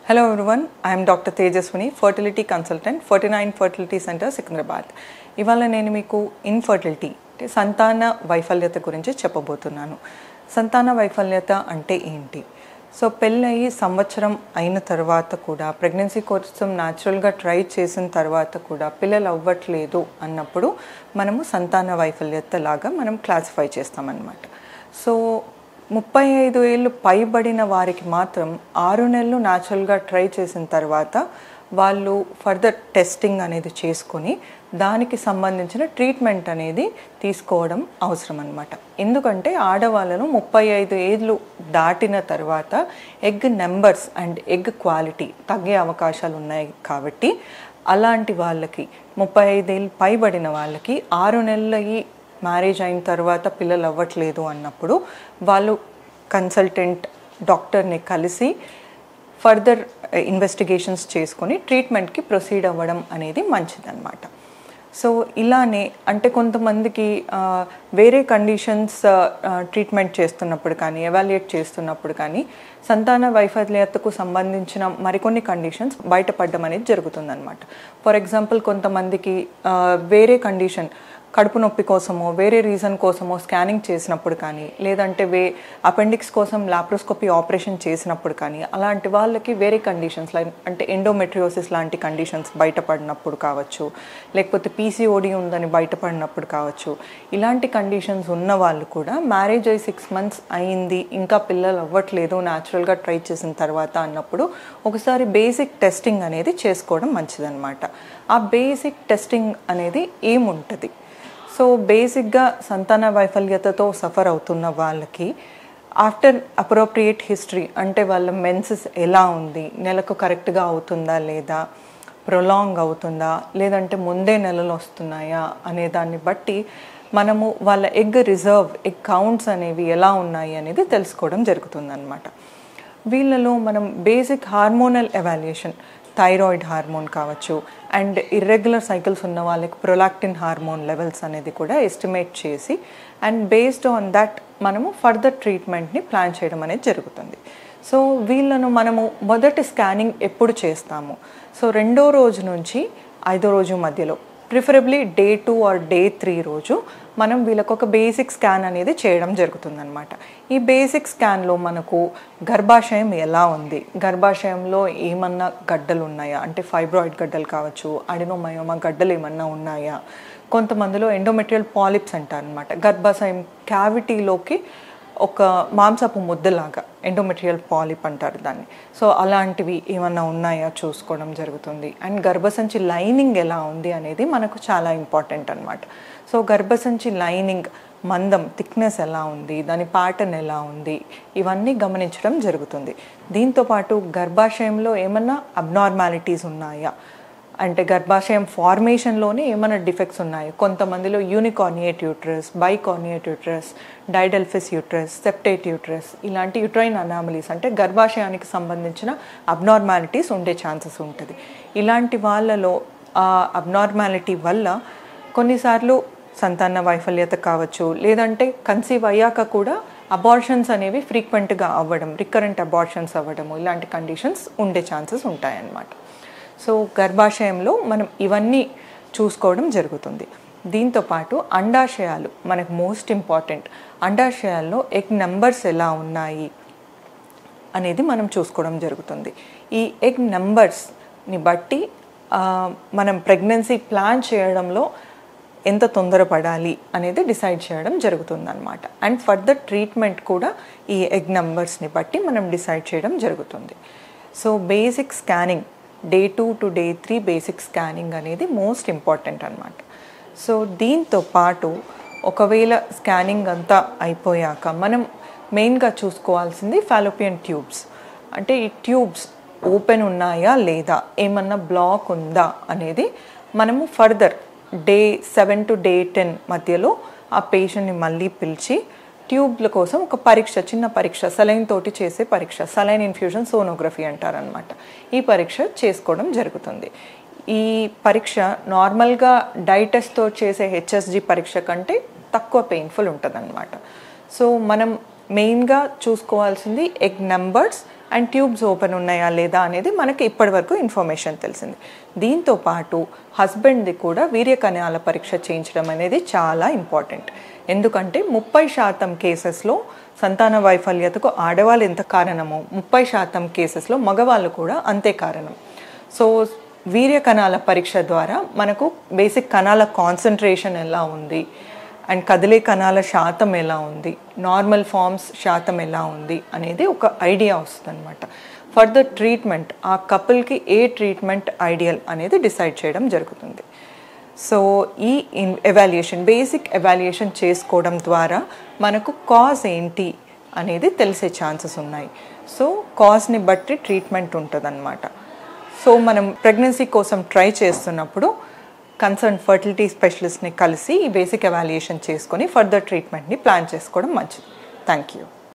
Hello everyone, I am Dr. Tejaswini, fertility consultant, 49 Fertility Center, Secunderabad ఇవాళ నేను మీకు infertility అంటే సంతాన వైఫల్యత గురించి చెప్పబోతున్నాను సంతాన వైఫల్యత అంటే ఏంటి సో పెళ్ళయి సంవత్సరం అయిన తర్వాత కూడా ప్రెగ్నెన్సీ కోసం న్యాచురల్గా ట్రై చేసిన తర్వాత కూడా పిల్లలు అవ్వట్లేదు అన్నప్పుడు మనము సంతాన వైఫల్యత లాగా మనం క్లాసిఫై చేస్తామన్నమాట సో ముప్పై ఐదు ఏళ్ళు పైబడిన వారికి మాత్రం ఆరు నెలలు న్యాచురల్గా ట్రై చేసిన తర్వాత వాళ్ళు ఫర్దర్ టెస్టింగ్ అనేది చేసుకొని దానికి సంబంధించిన ట్రీట్మెంట్ అనేది తీసుకోవడం అవసరం అనమాట ఎందుకంటే ఆడవాళ్ళను ముప్పై ఐదు ఏళ్ళు దాటిన తర్వాత egg numbers and egg quality తగ్గే అవకాశాలు ఉన్నాయి కాబట్టి అలాంటి వాళ్ళకి ముప్పై ఐదేళ్ళు పైబడిన వాళ్ళకి ఆరు నెలలకి మ్యారేజ్ అయిన తర్వాత పిల్లలు అవ్వట్లేదు అన్నప్పుడు వాళ్ళు కన్సల్టెంట్ డాక్టర్ని కలిసి ఫర్దర్ ఇన్వెస్టిగేషన్స్ చేసుకొని ట్రీట్మెంట్కి ప్రొసీడ్ అవ్వడం అనేది మంచిదన్నమాట సో ఇలానే అంటే కొంతమందికి ఆ, వేరే కండిషన్స్ ట్రీట్మెంట్ చేస్తున్నప్పుడు కానీ ఎవాల్యుయేట్ చేస్తున్నప్పుడు కానీ సంతాన వైఫల్యతకు సంబంధించిన మరికొన్ని కండిషన్స్ బయటపడడం అనేది జరుగుతుందన్నమాట ఫర్ ఎగ్జాంపుల్ కొంతమందికి ఆ, వేరే కండిషన్ కడుపు నొప్పి కోసమో వేరే రీజన్ కోసమో స్కానింగ్ చేసినప్పుడు కానీ లేదంటే వే అపెండిక్స్ కోసం లాప్రోస్కోపీ ఆపరేషన్ చేసినప్పుడు కానీ అలాంటి వాళ్ళకి వేరే కండిషన్స్ లైక్ అంటే ఎండోమెట్రియోసిస్ లాంటి కండిషన్స్ బయటపడినప్పుడు కావచ్చు లేకపోతే పీసీఓడి ఉందని బయటపడినప్పుడు కావచ్చు ఇలాంటి కండిషన్స్ ఉన్న వాళ్ళు కూడా మ్యారేజ్ అయ్యి సిక్స్ మంత్స్ అయింది ఇంకా పిల్లలు అవ్వట్లేదు న్యాచురల్గా ట్రై చేసిన తర్వాత అన్నప్పుడు ఒకసారి బేసిక్ టెస్టింగ్ అనేది చేసుకోవడం మంచిదన్నమాట ఆ బేసిక్ టెస్టింగ్ అనేది ఏముంటుంది సో బేసిక్గా సంతాన వైఫల్యతతో సఫర్ అవుతున్న వాళ్ళకి ఆఫ్టర్ అప్రోప్రియేట్ హిస్టరీ అంటే వాళ్ళ మెన్సెస్ ఎలా ఉంది నెలకు కరెక్ట్గా అవుతుందా లేదా ప్రొలాంగ్ అవుతుందా లేదంటే ముందే నెలలు వస్తున్నాయా అనే దాన్ని బట్టి మనము వాళ్ళ ఎగ్ రిజర్వ్ ఎగ్ కౌంట్స్ అనేవి ఎలా ఉన్నాయి అనేది తెలుసుకోవడం జరుగుతుందన్నమాట వీళ్ళలో మనం basic hormonal evaluation thyroid hormone కావచ్చు అండ్ ఇర్రెగ్యులర్ సైకిల్స్ ఉన్న వాళ్ళకి ప్రొలాక్టిన్ హార్మోన్ లెవెల్స్ అనేది కూడా ఎస్టిమేట్ చేసి అండ్ బేస్డ్ ఆన్ దట్ మనము ఫర్దర్ ట్రీట్మెంట్ని ప్లాన్ చేయడం అనేది జరుగుతుంది సో వీళ్ళను మనము మొదటి స్కానింగ్ ఎప్పుడు చేస్తాము సో రెండో రోజు నుంచి ఐదో రోజు మధ్యలో preferably day two or day three రోజు మనం వీళ్ళకు ఒక బేసిక్ స్కాన్ అనేది చేయడం జరుగుతుందన్నమాట ఈ బేసిక్ స్కాన్లో మనకు గర్భాశయం ఎలా ఉంది గర్భాశయంలో ఏమన్నా గడ్డలు ఉన్నాయా అంటే ఫైబ్రాయిడ్ గడ్డలు కావచ్చు అడినోమయోమా గడ్డలు ఏమన్నా ఉన్నాయా కొంతమందిలో ఎండోమెట్రియల్ పాలిప్స్ అంటారు అనమాట గర్భాశయం క్యావిటీలోకి ఒక మాంసపు ముద్దలాగా ఎండోమెట్రియల్ పాలిప్ అంటారు దాన్ని సో అలాంటివి ఏమన్నా ఉన్నాయా చూసుకోవడం జరుగుతుంది అండ్ గర్భసంచి లైనింగ్ ఎలా ఉంది అనేది మనకు చాలా ఇంపార్టెంట్ అనమాట సో గర్భసంచి లైనింగ్ మందం థిక్నెస్ ఎలా ఉంది దాని ప్యాటర్న్ ఎలా ఉంది ఇవన్నీ గమనించడం జరుగుతుంది దీంతోపాటు గర్భాశయంలో ఏమన్నా అబ్నార్మాలిటీస్ ఉన్నాయా అంటే గర్భాశయం ఫార్మేషన్లోనే ఏమైనా డిఫెక్ట్స్ ఉన్నాయి కొంతమందిలో unicornuate uterus bicornuate uterus didelphys uterus septate uterus ఇలాంటి యూట్రైన్ అనామలీస్ అంటే గర్భాశయానికి సంబంధించిన అబ్నార్మాలిటీస్ ఉండే ఛాన్సెస్ ఉంటుంది ఇలాంటి వాళ్ళలో ఆ అబ్నార్మాలిటీ వల్ల కొన్నిసార్లు సంతాన వైఫల్యత కావచ్చు లేదంటే కన్సీవ్ అయ్యాక కూడా అబార్షన్స్ అనేవి ఫ్రీక్వెంట్గా అవ్వడం రికరెంట్ అబార్షన్స్ అవ్వడము ఇలాంటి కండిషన్స్ ఉండే ఛాన్సెస్ ఉంటాయన్నమాట సో గర్భాశయంలో మనం ఇవన్నీ చూసుకోవడం జరుగుతుంది దీంతోపాటు అండాశయాలు మనకు మోస్ట్ ఇంపార్టెంట్ అండాశయాల్లో ఎగ్ నెంబర్స్ ఎలా ఉన్నాయి అనేది మనం చూసుకోవడం జరుగుతుంది ఈ ఎగ్ నెంబర్స్ని బట్టి ఆ, మనం ప్రెగ్నెన్సీ ప్లాన్ చేయడంలో ఎంత తొందరపడాలి అనేది డిసైడ్ చేయడం జరుగుతుందన్నమాట అండ్ ఫర్దర్ ట్రీట్మెంట్ కూడా ఈ ఎగ్ నెంబర్స్ని బట్టి మనం డిసైడ్ చేయడం జరుగుతుంది so basic scanning day two to day three basic scanning అనేది మోస్ట్ ఇంపార్టెంట్ అనమాట సో దీంతో పాటు ఒకవేళ స్కానింగ్ అంతా అయిపోయాక మనం మెయిన్గా చూసుకోవాల్సింది ఫాలోపియన్ ట్యూబ్స్ అంటే ఈ ట్యూబ్స్ ఓపెన్ ఉన్నాయా లేదా ఏమన్నా బ్లాక్ ఉందా అనేది మనము further day seven to day ten మధ్యలో ఆ పేషెంట్ని మళ్ళీ పిలిచి ట్యూబ్ల కోసం ఒక పరీక్ష చిన్న పరీక్ష సలైన్ తోటి చేసే పరీక్ష సలైన్ ఇన్ఫ్యూజన్ సోనోగ్రఫీ అంటారనమాట ఈ పరీక్ష చేసుకోవడం జరుగుతుంది ఈ పరీక్ష నార్మల్గా డైటెస్ట్తో చేసే హెచ్ఎస్జి పరీక్ష కంటే తక్కువ పెయిన్ఫుల్ ఉంటుంది సో మనం మెయిన్గా చూసుకోవాల్సింది egg numbers and tubes open ఉన్నాయా లేదా అనేది మనకి ఇప్పటివరకు ఇన్ఫర్మేషన్ తెలిసింది దీంతో పాటు హస్బెండ్ది కూడా వీర్య కణాల పరీక్ష చేయించడం అనేది చాలా ఇంపార్టెంట్ ఎందుకంటే ముప్పై శాతం కేసెస్లో సంతాన వైఫల్యతకు ఆడవాళ్ళు ఎంత కారణమో ముప్పై శాతం కేసెస్లో మగవాళ్ళు కూడా అంతే కారణం సో వీర్య కణాల పరీక్ష ద్వారా మనకు బేసిక్ కణాల కాన్సన్ట్రేషన్ ఎలా ఉంది అండ్ కదిలే కణాల శాతం ఎలా ఉంది నార్మల్ ఫామ్స్ శాతం ఎలా ఉంది అనేది ఒక ఐడియా వస్తుంది అనమాట ఫర్దర్ ట్రీట్మెంట్ ఆ కపుల్కి ఏ ట్రీట్మెంట్ ఐడియల్ అనేది డిసైడ్ చేయడం జరుగుతుంది సో ఈ ఇన్ ఎవాల్యుయేషన్ బేసిక్ ఎవాల్యుయేషన్ చేసుకోవడం ద్వారా మనకు కాజ్ ఏంటి అనేది తెలిసే ఛాన్సెస్ ఉన్నాయి సో కాజ్ని బట్టి ట్రీట్మెంట్ ఉంటుందన్నమాట సో మనం ప్రెగ్నెన్సీ కోసం ట్రై చేస్తున్నప్పుడు కన్సర్న్ ఫర్టిలిటీ స్పెషలిస్ట్ని కలిసి ఈ బేసిక్ ఎవాల్యుయేషన్ చేసుకొని ఫర్దర్ ట్రీట్మెంట్ని ప్లాన్ చేసుకోవడం మంచిది థ్యాంక్ యూ